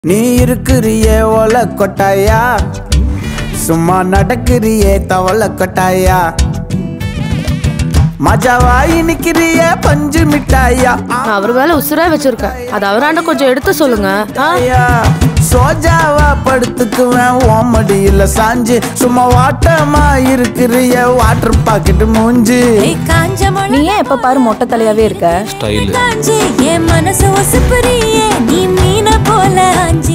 நீ இருக்கிறியே ஓல கொட்டாயா சும்மா நடக்கிறியே தவள கொட்டாயா மஜாவாயி நிக்கிறியே பஞ்சு மிட்டாயா நான் அவர் வேலை உசுரா வச்சிருக்கேன் அது அவராண்ட கொஞ்சம் எடுத்து சொல்லுங்க ஆ? ஐயா, சோஜாவா படுத்துக்குவேன் ஓமடியில சாஞ்சு சும்மா வாட்டமா இருக்கிறிய வாட்டர் பாக்கெட் மூஞ்சி ஏய் காஞ்ச மண நீ ஏன் எப்ப பாரு மொட்டை தலையாவே இருக்க ஸ்டைலு காஞ்சி என் மனசு ஒசுப்புறியே நீ மீன போல ஆஞ்சி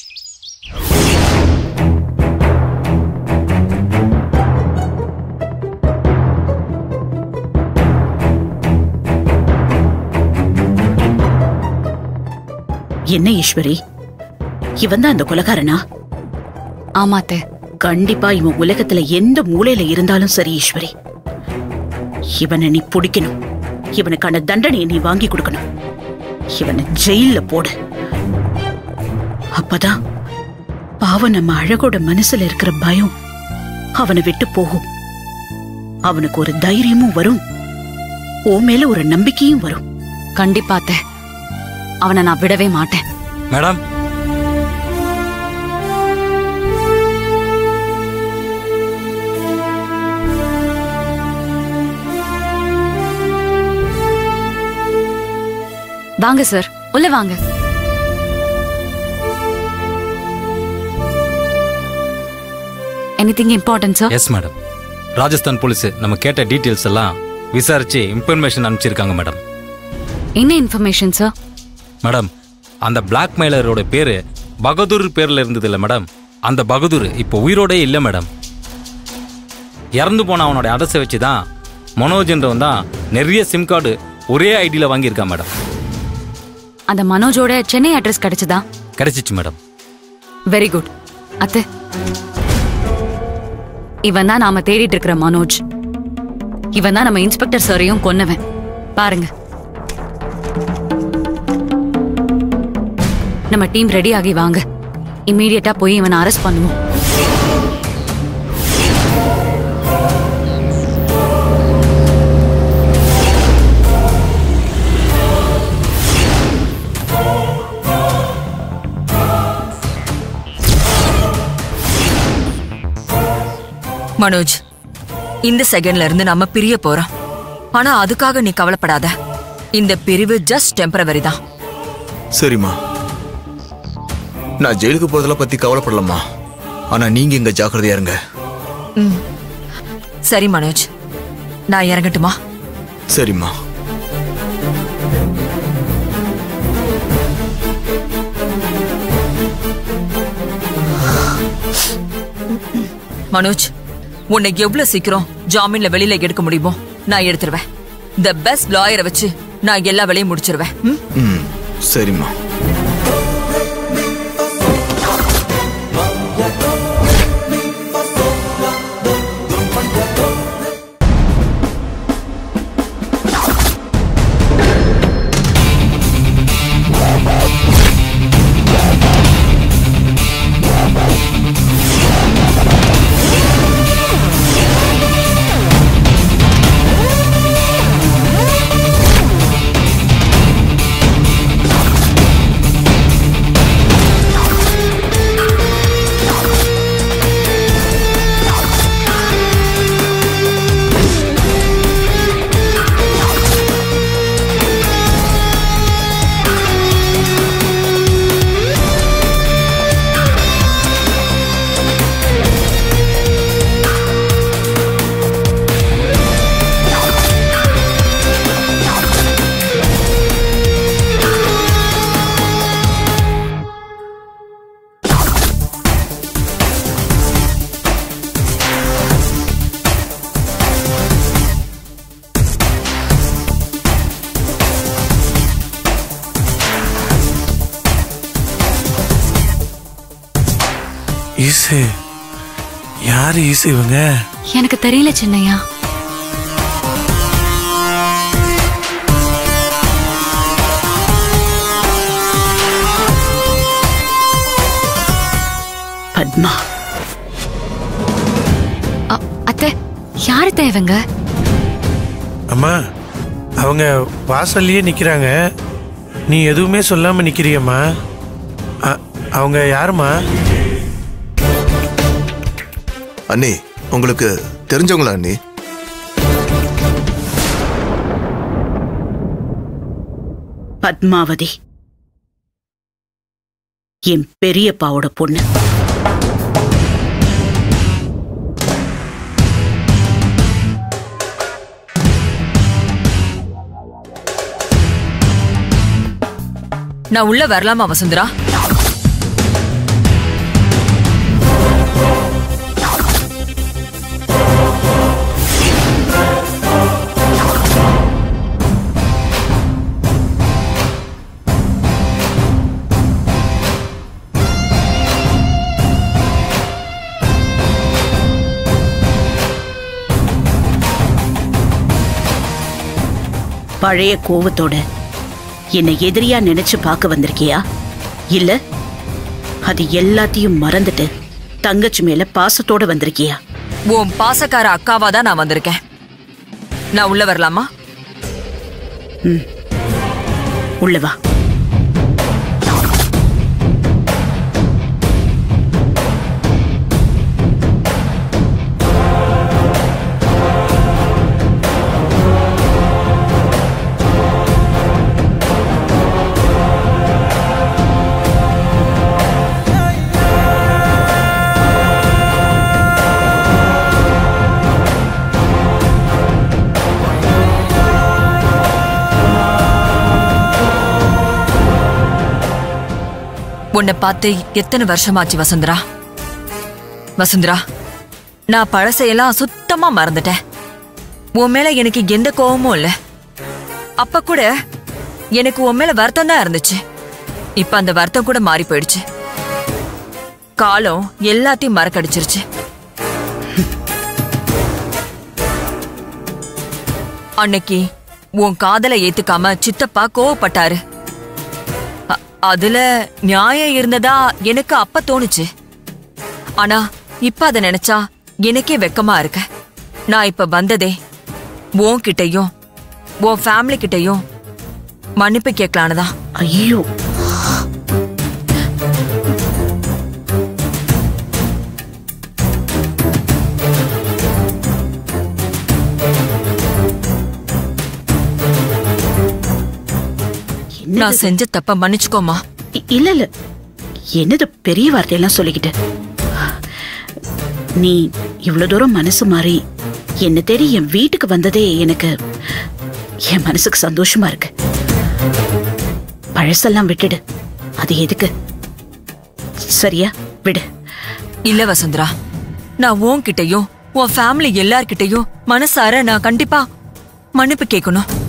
என்ன ஈஸ்வரி இவன் தான் அந்த கொலகாரனா ஆமாத்தே கண்டிப்பா இவன் உலகத்துல எந்த மூலையில இருந்தாலும் சரி ஈஸ்வரி இவனை நீ பிடிக்கணும் இவனுக்கான தண்டனையை நீ வாங்கி கொடுக்கணும் இவனை ஜெயில்ல போடு அப்பதான் பாவம் நம்ம அழகோட மனசுல இருக்கிற பயம் அவனை விட்டு போகும் அவனுக்கு ஒரு தைரியமும் வரும் ஓ மேல ஒரு நம்பிக்கையும் வரும் கண்டிப்பா அத்தை அவனை நான் விடவே மாட்டேன் மேடம் வாங்க சார் உள்ள வாங்க anything important sir yes madam Rajasthan police நம்ம கேட்ட டீட்டெயில்ஸ் எல்லாம் விசாரிச்சு இன்ஃபர்மேஷன் அனுப்பிச்சிருக்காங்க மேடம் என்ன இன்ஃபர்மேஷன் சார் மேடம் அந்த பிளாக்மெயிலரோட பேரு பகதூர் பேர்ல இருந்தது இல்ல மேடம் அந்த பகதூர் இப்போ உயிரோடே இல்லை மேடம் இறந்து போன அவனோட அட்ரஸை வச்சு தான் மனோஜ்ன்றவன் தான் நிறைய சிம் கார்டு ஒரே ஐடியில் வாங்கியிருக்கான் மேடம் அந்த மனோஜோட சென்னை அட்ரஸ் கிடைச்சதா கிடைச்சிச்சு மேடம் வெரி குட் அத்தை இவன் தான் நாம தேடிட்டு இருக்கிற மனோஜ் இவன் தான் நம்ம இன்ஸ்பெக்டர் சாரையும் கொன்னவன் பாருங்க நம்ம டீம் ரெடி ஆகி வாங்க இம்மீடியட்டா போய் இவனை அரெஸ்ட் பண்ணுவோம் மனோஜ் இந்த செகண்ட்ல இருந்து நம்ம பிரிய போறோம் ஆனா அதுக்காக நீ கவலைப்படாத இந்த பிரிவு ஜஸ்ட் டெம்பரவரி தான் சரிம்மா நான் ஜெயிலுக்கு போறதெல்லாம் பத்தி கவலைப்படலம்மா ஆனா நீங்க இங்க ஜாக்கிரதையா இருங்க சரி மனோஜ் நான் இறங்கட்டுமா சரிம்மா மனோஜ் உன்னை எவ்வளவு சீக்கிரம் ஜாமீன்ல வெளியில எடுக்க முடியுமோ நான் எடுத்துருவேன் த பெஸ்ட் லாயரை வச்சு நான் எல்லா வேலையும் முடிச்சிருவேன் ம்? ம் சரிம்மா ஈசு யாரு ஈசு இவங்க எனக்கு தெரியல சின்னையா பத்மா அ- அத்தை யாரு தேவங்க அம்மா அவங்க வாசல்லையே நிக்கிறாங்க நீ எதுவுமே சொல்லாம நிக்கிறியம்மா அ- அவங்க யாருமா அண்ணி உங்களுக்கு தெரிஞ்சவங்களா அண்ணி பத்மாவதி என் பெரியப்பாவோட பொண்ணு நான் உள்ள வரலாமா வசுந்தரா பழைய கோவத்தோட என்னை எதிரியா நினைச்சு பார்க்க வந்திருக்கியா இல்ல அது எல்லாத்தையும் மறந்துட்டு தங்கச்சி மேல பாசத்தோட வந்திருக்கியா உன் பாசக்கார அக்காவா தான் நான் வந்திருக்கேன் நான் உள்ள வரலாமா உள்ள வா உன்னை பார்த்து எத்தனை வருஷமாச்சு வசுந்தரா வசுந்தரா நான் பழசையெல்லாம் சுத்தமா மறந்துட்டேன் உன் மேல எனக்கு எந்த கோவமும் இல்ல அப்ப கூட எனக்கு உன் மேல வருத்தம் தான் இருந்துச்சு இப்ப அந்த வருத்தம் கூட மாறி போயிடுச்சு காலம் எல்லாத்தையும் மறக்கடிச்சிருச்சு அன்னைக்கு உன் காதலை ஏத்துக்காம சித்தப்பா கோவப்பட்டாரு அ- அதுல நியாயம் இருந்ததா எனக்கு அப்ப தோணுச்சு ஆனா இப்ப அத நினைச்சா எனக்கே வெக்கமா இருக்க நான் இப்ப வந்ததே உன்கிட்டயும் உன் ஃபேமிலி கிட்டயும் மன்னிப்பு கேட்கலான்னு தான் ஐயோ நான் செஞ்ச தப்ப மன்னிச்சுக்கோமா இ- இல்ல இல்ல என்னது பெரிய வார்த்தையெல்லாம் சொல்லிக்கிட்டு நீ இவ்வளவு தூரம் மனசு மாறி என்ன தேடி என் வீட்டுக்கு வந்ததே எனக்கு என் மனசுக்கு சந்தோஷமா இருக்கு பழசெல்லாம் விட்டுடு அது எதுக்கு சரியா விடு இல்ல வசுந்தரா நான் உன்கிட்டயும் உன் ஃபேமிலி எல்லார்கிட்டயும் மனசார நான் கண்டிப்பா மன்னிப்பு கேட்கணும்